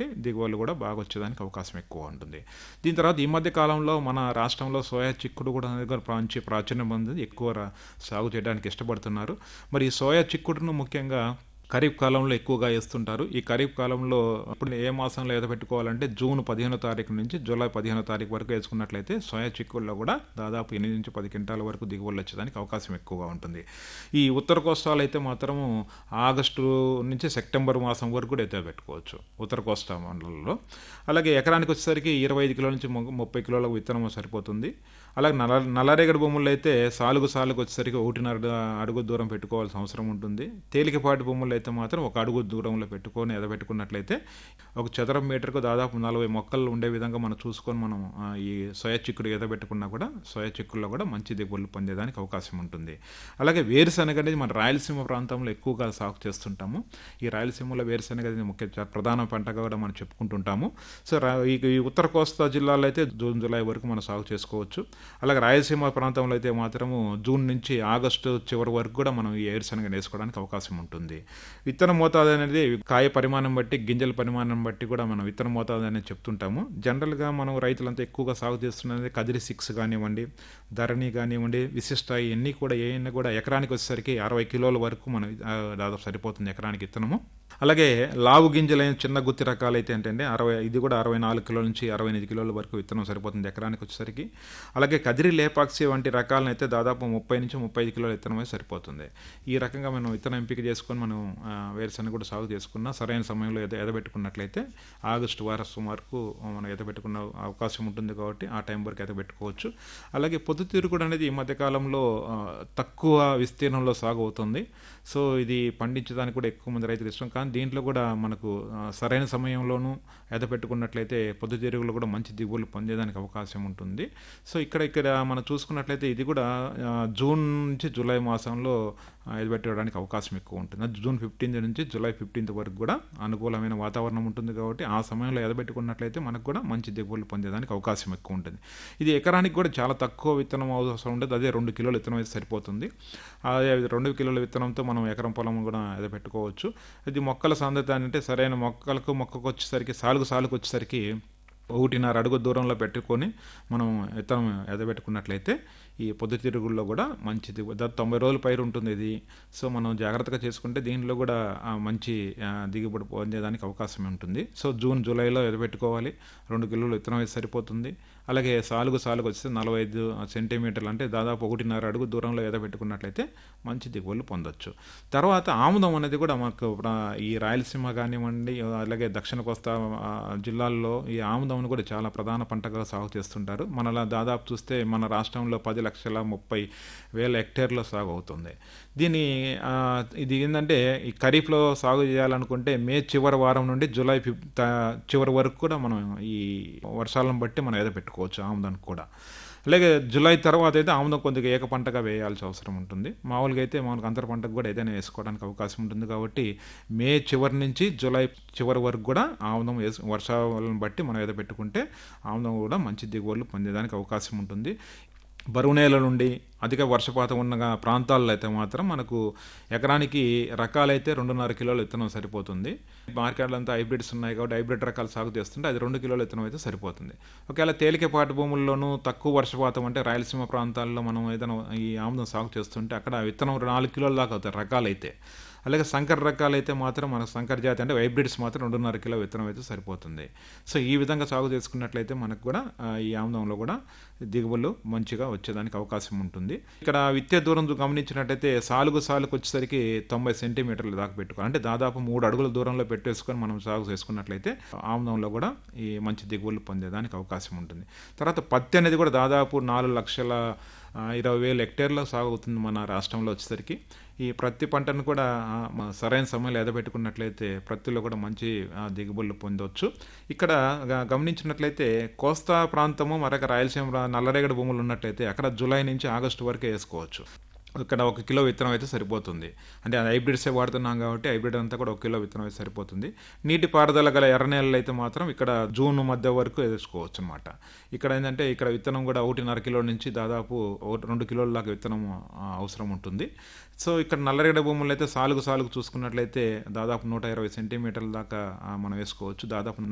కాబట్టి దిగుబడులు కూడా బాగా వచ్చేదానికి అవకాశం ఎక్కువ ఉంటుంది దీని తర్వాత ఈ మధ్య కాలంలో మన రాష్ట్రంలో సోయా చిక్కుడు కూడా అనేది కూడా మంచి ప్రాచుర్యం పొందింది ఎక్కువ రా- సాగు చేయడానికి ఇష్టపడుతున్నారు మరి ఈ సోయా చిక్కుడును ముఖ్యంగా ఖరీఫ్ కాలంలో ఎక్కువగా వేస్తుంటారు ఈ ఖరీఫ్ కాలంలో ఇప్పుడు ఏ మాసంలో ఏదో పెట్టుకోవాలంటే జూన్ పదిహేనో తారీఖు నుంచి జూలై పదిహేనో తారీఖు వరకు వేసుకున్నట్లయితే సోయా చిక్కుల్లో కూడా దాదాపు ఎనిమిది నుంచి పది క్వింటాల వరకు దిగుబడులు వచ్చేదానికి అవకాశం ఎక్కువగా ఉంటుంది ఈ ఉత్తర కోస్తాలు అయితే మాత్రము ఆగస్టు నుంచి సెప్టెంబర్ మాసం వరకు కూడా అయితే పెట్టుకోవచ్చు ఉత్తర కోస్తా మండలంలో అలాగే ఎకరానికి వచ్చేసరికి ఇరవై ఐదు కిలోల నుంచి ము- ముప్పై కిలోల విత్తనం సరిపోతుంది అలాగే నల్ల నల్లరేగడి భూముల్లో అయితే సాలుగు సాలుగు వచ్చేసరికి ఒకటిన్నర ద- అడుగు దూరం పెట్టుకోవాల్సిన అవసరం ఉంటుంది తేలికపాటి భూముల్లో అయితే మాత్రం ఒక అడుగు దూరంలో పెట్టుకొని ఎదబెట్టుకున్నట్లయితే ఒక చదరం మీటర్కు దాదాపు నలభై మొక్కలు ఉండే విధంగా మనం చూసుకొని మనం ఆ, ఈ సోయా చిక్కుడు ఎదబెట్టుకున్నా కూడా సోయా చిక్కుల్లో కూడా మంచి దిగుబడులు పొందేదానికి అవకాశం ఉంటుంది అలాగే వేరుశనగ అనేది మన రాయలసీమ ప్రాంతంలో ఎక్కువగా సాగు చేస్తుంటాము ఈ రాయలసీమలో వేరుశనగ అనేది ముఖ్య చ- ప్రధాన పంటగా కూడా మనం చెప్పుకుంటుంటాము సో రా- ఈ ఈ ఉత్తర కోస్తా జిల్లాలో అయితే జూన్ జూలై వరకు మనం సాగు చేసుకోవచ్చు అలాగే రాయలసీమ ప్రాంతంలో అయితే మాత్రము జూన్ నుంచి ఆగస్టు చివరి వరకు కూడా మనం ఈ వేరుశనగ వేసుకోవడానికి అవకాశం ఉంటుంది విత్తన మోతాదు అనేది కాయ పరిమాణం బట్టి గింజల పరిమాణం బట్టి కూడా మనం విత్తన మోతాదు అనేది చెప్తుంటాము జనరల్గా మనం రైతులంతా ఎక్కువగా సాగు చేస్తున్నది కదిరి సిక్స్ కానివ్వండి ధరణి కానివ్వండి విశిష్ట ఇవన్నీ కూడా ఏమైనా కూడా ఎకరానికి వచ్చేసరికి అరవై కిలోల వరకు మనం ఆ, దాదాపు సరిపోతుంది ఎకరానికి విత్తనము అలాగే లావు గింజలైన చిన్న గుత్తి రకాలు అయితే ఏంటంటే అరవై ఇది కూడా అరవై నాలుగు కిలోల నుంచి అరవై ఎనిమిది కిలోల వరకు విత్తనం సరిపోతుంది ఎకరానికి వచ్చేసరికి అలాగే కదిరి లేపాక్సి వంటి రకాలను అయితే దాదాపు ముప్పై నుంచి ముప్పై ఐదు కిలోల విత్తనం అయితే సరిపోతుంది ఈ రకంగా మనం విత్తనం ఎంపిక చేసుకొని మనం ఆ, వేరుశనగ కూడా సాగు చేసుకున్నా సరైన సమయంలో ఎద ఎదబెట్టుకున్నట్లయితే ఆగస్టు వారసం వరకు మనం ఎదబెట్టుకున్న అవకాశం ఉంటుంది కాబట్టి ఆ టైం వరకు ఎదబెట్టుకోవచ్చు అలాగే పొద్దుతిరుగుడు అనేది ఈ మధ్య కాలంలో ఆ, తక్కువ విస్తీర్ణంలో సాగు అవుతుంది సో ఇది పండించడానికి కూడా ఎక్కువ మంది రైతులు ఇష్టం కానీ దీంట్లో కూడా మనకు ఆ, సరైన సమయంలోనూ ఎదపెట్టుకున్నట్లయితే పొద్దుతిరుగులు కూడా మంచి దిగుబడులు పొందేదానికి అవకాశం ఉంటుంది సో ఇక్కడ ఇక్కడ మనం చూసుకున్నట్లయితే ఇది కూడా ఆ, జూన్ నుంచి జూలై మాసంలో ఆ, ఎదబెట్టడానికి అవకాశం ఎక్కువ ఉంటుంది అది జూన్ ఫిఫ్టీన్త్ నుంచి జూలై ఫిఫ్టీన్త్ వరకు కూడా అనుకూలమైన వాతావరణం ఉంటుంది కాబట్టి ఆ సమయంలో ఎదబెట్టుకున్నట్లయితే మనకు కూడా మంచి దిగుబడులు పొందేదానికి అవకాశం ఎక్కువ ఉంటుంది ఇది ఎకరానికి కూడా చాలా తక్కువ విత్తనం అవసరం ఉంటుంది అదే రెండు కిలోల విత్తనం అయితే సరిపోతుంది అదే రెండు కిలోల విత్తనంతో మనం ఎకరం పొలం కూడా ఎదబెట్టుకోవచ్చు ఇది మొక్కల సాంద్రత అంటే సరైన మొక్కలకు మొక్కకు వచ్చేసరికి సాలుగు సాలుగు వచ్చేసరికి ఒకటిన్నర అడుగు దూరంలో పెట్టుకొని మనం విత్తనం ఎదబెట్టుకున్నట్లయితే ఈ పొద్దుతిరుగుల్లో కూడా మంచి దిగు దాదాపు తొంభై రోజుల పైరు ఉంటుంది ఇది సో మనం జాగ్రత్తగా చేసుకుంటే దీనిలో కూడా ఆ, మంచి ఆ, దిగుబడి పొందేదానికి అవకాశం ఉంటుంది సో జూన్ జూలైలో ఎదబెట్టుకోవాలి రెండు కిలోలు విత్తనం అయితే సరిపోతుంది అలాగే సాలుగు సాలుగు వచ్చేసి నలభై ఐదు సెంటీమీటర్లు అంటే దాదాపు ఒకటిన్నర అడుగు దూరంలో ఎదబెట్టుకున్నట్లయితే మంచి దిగుబడులు పొందొచ్చు తర్వాత ఆముదం అనేది కూడా మనకు ప్ర- ఈ రాయలసీమ కానివ్వండి అలాగే దక్షిణ కోస్తా ఆ, జిల్లాల్లో ఈ ఆముదం కూడా చాలా ప్రధాన పంటగా సాగు చేస్తుంటారు మనలా దాదాపు చూస్తే మన రాష్ట్రంలో పది లక్షల ముప్పై వేల హెక్టేర్లో సాగు అవుతుంది దీని ఆ, ఇది ఏంటంటే ఈ ఖరీఫ్లో సాగు చేయాలనుకుంటే మే చివరి వారం నుండి జూలై ఫిఫ్ త- చివరి వరకు కూడా మనం ఈ వర్షాలను బట్టి మనం ఏదో పెట్టుకోవచ్చు ఆముదానికి కూడా అలాగే జూలై తర్వాత అయితే ఆముదం కొద్దిగా ఏక పంటగా వేయాల్సిన అవసరం ఉంటుంది మామూలుగా అయితే మనకు అంతర పంటకు కూడా ఏదైనా వేసుకోవడానికి అవకాశం ఉంటుంది కాబట్టి మే చివరి నుంచి జూలై చివరి వరకు కూడా ఆముదం వేసు వర్షాలను బట్టి మనం ఏదో పెట్టుకుంటే ఆముదం కూడా మంచి దిగుబడులు పొందేదానికి అవకాశం ఉంటుంది బరువు నేల నుండి అధిక వర్షపాతం ఉన్న ప్రాంతాల్లో అయితే మాత్రం మనకు ఎకరానికి రకాలైతే రెండున్నర కిలోల విత్తనం సరిపోతుంది మార్కెట్లో అంతా హైబ్రిడ్స్ ఉన్నాయి కాబట్టి హైబ్రిడ్ రకాలు సాగు చేస్తుంటే అది రెండు కిలోల విత్తనం అయితే సరిపోతుంది ఒకవేళ తేలికపాటి భూముల్లోనూ తక్కువ వర్షపాతం అంటే రాయలసీమ ప్రాంతాల్లో మనం ఏదైనా ఈ ఆముదం సాగు చేస్తుంటే అక్కడ విత్తనం నాలుగు కిలోల దాకా అవుతాయి రకాలైతే అలాగే సంకర రకాలైతే మాత్రం మన సంకర జాతి అంటే హైబ్రిడ్స్ మాత్రం రెండున్నర కిలో విత్తనం అయితే సరిపోతుంది సో ఈ విధంగా సాగు చేసుకున్నట్లయితే మనకు కూడా ఆ, ఈ ఆముదంలో కూడా దిగుబడులు మంచిగా వచ్చేదానికి అవకాశం ఉంటుంది ఇక్కడ విత్తే దూరం గమనించినట్టయితే సాలుగు సాలుకు వచ్చేసరికి తొంభై సెంటీమీటర్ల దాకా పెట్టుకోవాలి అంటే దాదాపు మూడు అడుగుల దూరంలో పెట్టేసుకొని మనం సాగు చేసుకున్నట్లయితే ఆముదంలో కూడా ఈ మంచి దిగుబడులు పొందేదానికి అవకాశం ఉంటుంది తర్వాత పత్తి అనేది కూడా దాదాపు నాలుగు లక్షల ఆ, ఇరవై వేల హెక్టేర్లో సాగు అవుతుంది మన రాష్ట్రంలో వచ్చేసరికి ఈ ప్రతి పంటను కూడా ఆ, మ- సరైన సమయంలో ఎదబెట్టుకున్నట్లయితే ప్రత్తిలో కూడా మంచి ఆ, దిగుబడులు పొందవచ్చు ఇక్కడ గ- గమనించినట్లయితే కోస్తా ప్రాంతము మరొక రాయలసీమ ప్రా- నల్లరేగడి భూములు ఉన్నట్లయితే అక్కడ జూలై నుంచి ఆగస్టు వరకే వేసుకోవచ్చు ఇక్కడ ఒక కిలో విత్తనం అయితే సరిపోతుంది అంటే అది హైబ్రిడ్సే వాడుతున్నాం కాబట్టి హైబ్రిడ్ అంతా కూడా ఒక కిలో విత్తనం అయితే సరిపోతుంది నీటి పారుదల గల ఎర్ర నేలలు అయితే మాత్రం ఇక్కడ జూన్ మధ్య వరకు వేసుకోవచ్చు అనమాట ఇక్కడ ఏంటంటే ఇక్కడ విత్తనం కూడా ఒకటిన్నర కిలో నుంచి దాదాపు ఒకటి రెండు కిలోల దాకా విత్తనం ఆ, అవసరం ఉంటుంది సో ఇక్కడ నల్లరేగడి భూములు అయితే సాలుగు సాలుగు చూసుకున్నట్లయితే దాదాపు నూట ఇరవై సెంటీమీటర్ల దాకా ఆ, మనం వేసుకోవచ్చు దాదాపు